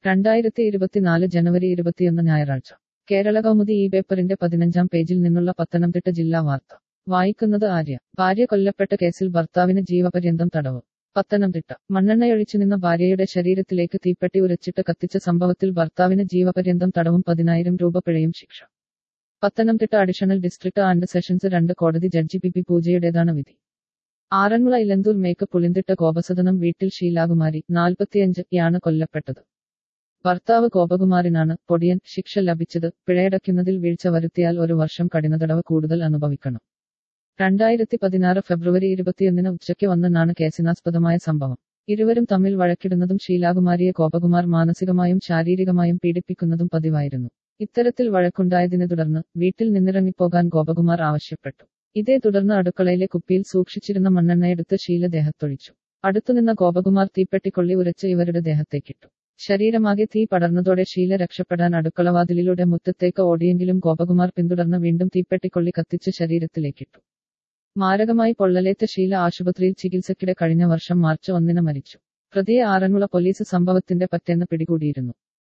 രണ്ടായിരത്തി ഇരുപത്തിനാല് ജനുവരി ഇരുപത്തിയൊന്ന് ഞായറാഴ്ച കേരള കൗമുദി ഈ പേപ്പറിന്റെ പതിനഞ്ചാം പേജിൽ നിന്നുള്ള പത്തനംതിട്ട ജില്ലാ വാർത്ത വായിക്കുന്നത് ആര്യ ഭാര്യ കൊല്ലപ്പെട്ട കേസിൽ ഭർത്താവിന് ജീവപര്യന്തം തടവ് പത്തനംതിട്ട മണ്ണെണ്ണയൊഴിച്ചു നിന്ന ഭാര്യയുടെ ശരീരത്തിലേക്ക് തീപ്പെട്ടി ഉരച്ചിട്ട് കത്തിച്ച സംഭവത്തിൽ ഭർത്താവിന് ജീവപര്യന്തം തടവും പതിനായിരം രൂപ പിഴയും ശിക്ഷ Pathanamthitta additional district and sessions രണ്ട് കോടതി ജഡ്ജി പി പി പൂജയുടേതാണ് വിധി ആറന്മുള ഇലന്തൂർ മേക്ക് പുളിന്തിട്ട കോപസദനം വീട്ടിൽ ശീലാകുമാരി നാൽപ്പത്തിയഞ്ച് യാണ് കൊല്ലപ്പെട്ടത് ഭർത്താവ് കോപകുമാരനാണ് പൊടിയൻ ശിക്ഷ ലഭിച്ചത് പിഴയടയ്ക്കുന്നതിൽ വീഴ്ച വരുത്തിയാൽ ഒരു വർഷം കഠിനതടവ് കൂടുതൽ അനുഭവിക്കണം രണ്ടായിരത്തി പതിനാറ് ഫെബ്രുവരി ഇരുപത്തിയൊന്നിന് ഉച്ചയ്ക്ക് വന്നെന്നാണ് കേസിനാസ്പദമായ സംഭവം ഇരുവരും തമ്മിൽ വഴക്കിടുന്നതും ശീലാകുമാരിയെ കോപകുമാർ മാനസികമായും ശാരീരികമായും പീഡിപ്പിക്കുന്നതും പതിവായിരുന്നു ഇത്തരത്തിൽ വഴക്കുണ്ടായതിനെ തുടർന്ന് വീട്ടിൽ നിന്നിറങ്ങിപ്പോകാൻ ഗോപകുമാർ ആവശ്യപ്പെട്ടു ഇതേ തുടർന്ന് അടുക്കളയിലെ കുപ്പിയിൽ സൂക്ഷിച്ചിരുന്ന മണ്ണെണ്ണയെടുത്ത് ശീല ദേഹത്തൊഴിച്ചു അടുത്തുനിന്ന ഗോപകുമാർ തീപ്പെട്ടിക്കൊള്ളി ഉരച്ച് ഇവരുടെ ദേഹത്തേക്കിട്ടു ശരീരമാകെ തീ പടർന്നതോടെ ശീല രക്ഷപ്പെടാൻ അടുക്കളവാതിലിലൂടെ മുറ്റത്തേക്ക് ഓടിയെങ്കിലും ഗോപകുമാർ പിന്തുടർന്ന് വീണ്ടും തീപ്പെട്ടിക്കൊള്ളി കത്തിച്ച് ശരീരത്തിലേക്കിട്ടു മാരകമായി പൊള്ളലേറ്റ ശീല ആശുപത്രിയിൽ ചികിത്സയ്ക്കിടെ കഴിഞ്ഞ വർഷം മാർച്ച് ഒന്നിന് മരിച്ചു പ്രതിയെ ആറന്മുള പോലീസ് സംഭവത്തിന്റെ പറ്റെന്ന് പിടികൂടിയിരുന്നു